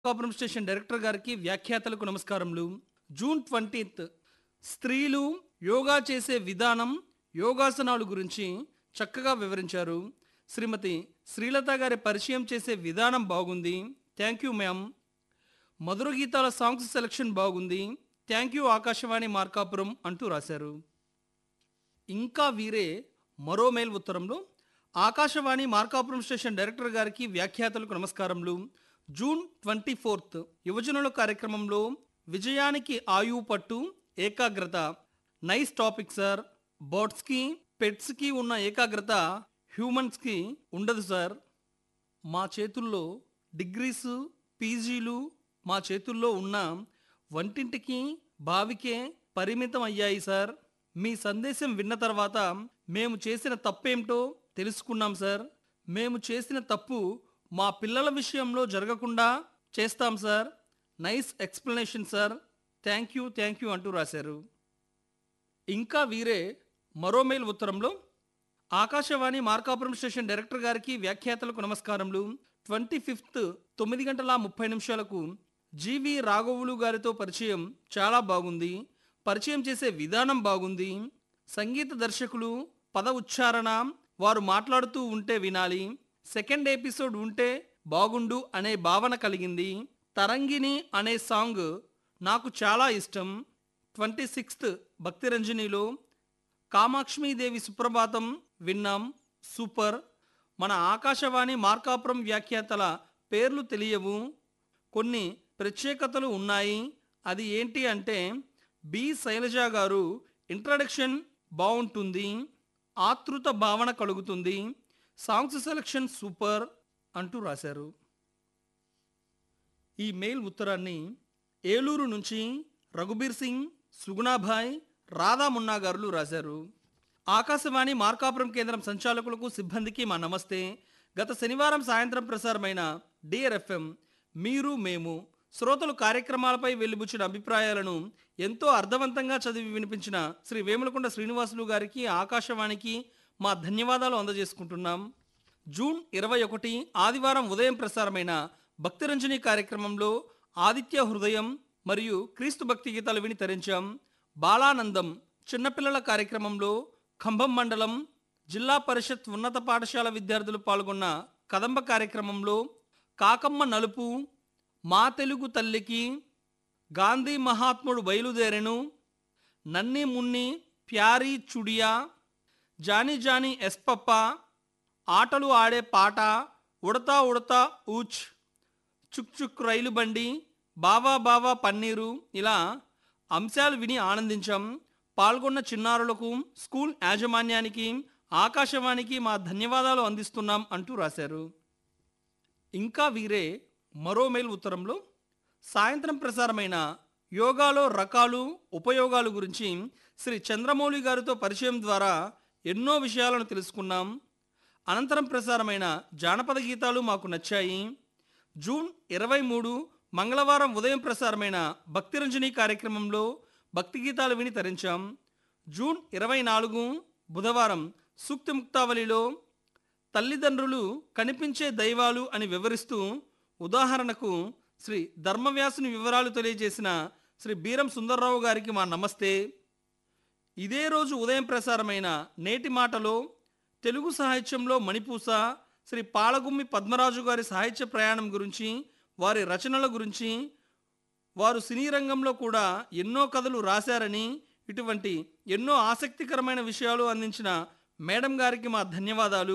కాపురం station director గారికి వ్యాఖ్యాతలకు నమస్కారములు జూన్ ట్వంటీత్ స్త్రీలు యోగా చేసే విధానం యోగాసనాలు గురించి చక్కగా వివరించారు శ్రీమతి శ్రీలత గారి పరిచయం చేసే విధానం బాగుంది థ్యాంక్ యూ మ్యామ్ మధుర గీతాల సాంగ్స్ సెలక్షన్ బాగుంది థ్యాంక్ యూ ఆకాశవాణి మార్కాపురం అంటూ రాశారు ఇంకా వీరే మరో మెయిల్ ఉత్తరంలో ఆకాశవాణి మార్కాపురం స్టేషన్ డైరెక్టర్ గారికి వ్యాఖ్యాతలకు నమస్కారములు జూన్ ట్వంటీ ఫోర్త్ యువజనుల కార్యక్రమంలో విజయానికి ఆయువు పట్టు ఏకాగ్రత నైస్ టాపిక్ సార్ బర్డ్స్కి పెట్స్కి ఉన్న ఏకాగ్రత హ్యూమన్స్కి ఉండదు సార్ మా చేతుల్లో డిగ్రీస్ పీజీలు మా చేతుల్లో ఉన్న వంటింటికి బావికే పరిమితం అయ్యాయి సార్ మీ సందేశం విన్న తర్వాత మేము చేసిన తప్పేమిటో తెలుసుకున్నాం సార్ మేము చేసిన తప్పు మా పిల్లల విషయంలో జరగకుండా చేస్తాం sir nice explanation sir thank you thank you అంటూ రాశారు ఇంకా వీరే మరో మెయిల్ ఉత్తరంలో ఆకాశవాణి మార్కాపురం స్టేషన్ డైరెక్టర్ గారికి వ్యాఖ్యాతలకు నమస్కారములు ట్వంటీ ఫిఫ్త్ తొమ్మిది గంటల ముప్పై నిమిషాలకు జీవి రాఘవులు గారితో పరిచయం చాలా బాగుంది పరిచయం చేసే విధానం బాగుంది సంగీత దర్శకులు పద ఉచ్చారణ వారు మాట్లాడుతూ ఉంటే వినాలి సెకండ్ ఎపిసోడ్ ఉంటే బాగుండు అనే భావన కలిగింది తరంగిణి అనే సాంగ్ నాకు చాలా ఇష్టం ట్వంటీ సిక్స్త్ భక్తిరంజనిలో కామాక్ష్మీదేవి సుప్రభాతం విన్నాం సూపర్ మన ఆకాశవాణి మార్కాపురం వ్యాఖ్యాతల పేర్లు తెలియవు కొన్ని ప్రత్యేకతలు ఉన్నాయి అది ఏంటి అంటే బి శైలజ గారు ఇంట్రడక్షన్ బాగుంటుంది ఆతృత భావన కలుగుతుంది సాంగ్స్ సెలక్షన్ సూపర్ అంటూ రాశారు ఈ మెయిల్ ఉత్తరాన్ని ఏలూరు నుంచి రఘుబీర్ సింగ్ సుగుణాభాయ్ రాధా మున్నా గారులు రాశారు ఆకాశవాణి మార్కాపురం కేంద్రం సంచాలకులకు సిబ్బందికి మా నమస్తే గత శనివారం సాయంత్రం ప్రసారమైన డియర్ ఎఫ్ఎం మీరు మేము శ్రోతలు కార్యక్రమాలపై వెలిబుచ్చిన అభిప్రాయాలను ఎంతో అర్థవంతంగా చదివి వినిపించిన శ్రీ వేములకొండ శ్రీనివాసులు గారికి ఆకాశవాణికి మా ధన్యవాదాలు అందజేసుకుంటున్నాం జూన్ ఇరవై ఒకటి ఆదివారం ఉదయం ప్రసారమైన భక్తిరంజని కార్యక్రమంలో ఆదిత్య హృదయం మరియు క్రీస్తు భక్తి గీతాలు విని తరించాం బాలానందం చిన్నపిల్లల కార్యక్రమంలో ఖంభం మండలం జిల్లా పరిషత్ ఉన్నత పాఠశాల విద్యార్థులు పాల్గొన్న కదంబ కార్యక్రమంలో కాకమ్మ నలుపు మా తెలుగు తల్లికి గాంధీ మహాత్ముడు బయలుదేరెను నన్ని మున్ని ప్యారీ చుడియా జానీ జానీ ఎస్పప్ప ఆటలు ఆడే పాట ఉడతా ఉడతా ఊచ్ చుక్ చుక్ రైలు బండి బావా బావా పన్నీరు ఇలా అంశాలు విని ఆనందించాం పాల్గొన్న చిన్నారులకు స్కూల్ యాజమాన్యానికి ఆకాశవాణికి మా ధన్యవాదాలు అందిస్తున్నాం అంటూ రాశారు ఇంకా వీరే మరో మెయిల్ ఉత్తరంలో సాయంత్రం ప్రసారమైన యోగాలో రకాలు ఉపయోగాలు గురించి శ్రీ చంద్రమౌళి గారితో పరిచయం ద్వారా ఎన్నో విషయాలను తెలుసుకున్నాం అనంతరం ప్రసారమైన జానపద గీతాలు మాకు నచ్చాయి జూన్ ఇరవై మూడు మంగళవారం ఉదయం ప్రసారమైన భక్తిరంజని కార్యక్రమంలో భక్తి గీతాలు విని తరించాం జూన్ ఇరవై నాలుగు బుధవారం సూక్తి ముక్తావళిలో తల్లిదండ్రులు కనిపించే దైవాలు అని వివరిస్తూ ఉదాహరణకు శ్రీ ధర్మవ్యాసుని వివరాలు తెలియజేసిన శ్రీ బీరం సుందర్రావు గారికి మా నమస్తే ఇదే రోజు ఉదయం ప్రసారమైన నేటి మాటలో తెలుగు సాహిత్యంలో మణిపూస శ్రీ పాలగుమ్మి పద్మరాజు గారి సాహిత్య ప్రయాణం గురించి వారి రచనల గురించి వారు సినీ రంగంలో కూడా ఎన్నో కథలు రాశారని ఇటువంటి ఎన్నో ఆసక్తికరమైన విషయాలు అందించిన మేడం గారికి మా ధన్యవాదాలు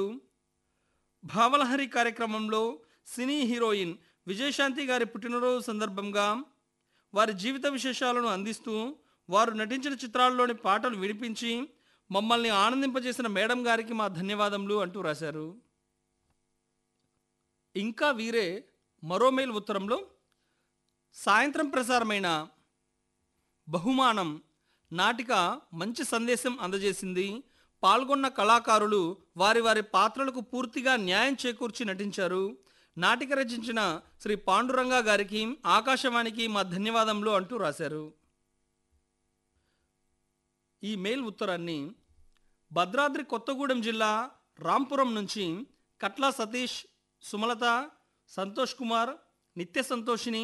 భావలహరి కార్యక్రమంలో సినీ హీరోయిన్ విజయశాంతి గారి పుట్టినరోజు సందర్భంగా వారి జీవిత విశేషాలను అందిస్తూ వారు నటించిన చిత్రాల్లోని పాటలు వినిపించి మమ్మల్ని ఆనందింపజేసిన మేడం గారికి మా ధన్యవాదములు అంటూ రాశారు ఇంకా వీరే మరో మెయిల్ ఉత్తరంలో సాయంత్రం ప్రసారమైన బహుమానం నాటిక మంచి సందేశం అందజేసింది పాల్గొన్న కళాకారులు వారి వారి పాత్రలకు పూర్తిగా న్యాయం చేకూర్చి నటించారు నాటిక రచించిన శ్రీ పాండురంగ గారికి ఆకాశవాణికి మా ధన్యవాదములు అంటూ రాశారు ఈ మెయిల్ ఉత్తరాన్ని భద్రాద్రి కొత్తగూడెం జిల్లా రాంపురం నుంచి కట్ల సతీష్ సుమలత సంతోష్ కుమార్ నిత్య సంతోషిని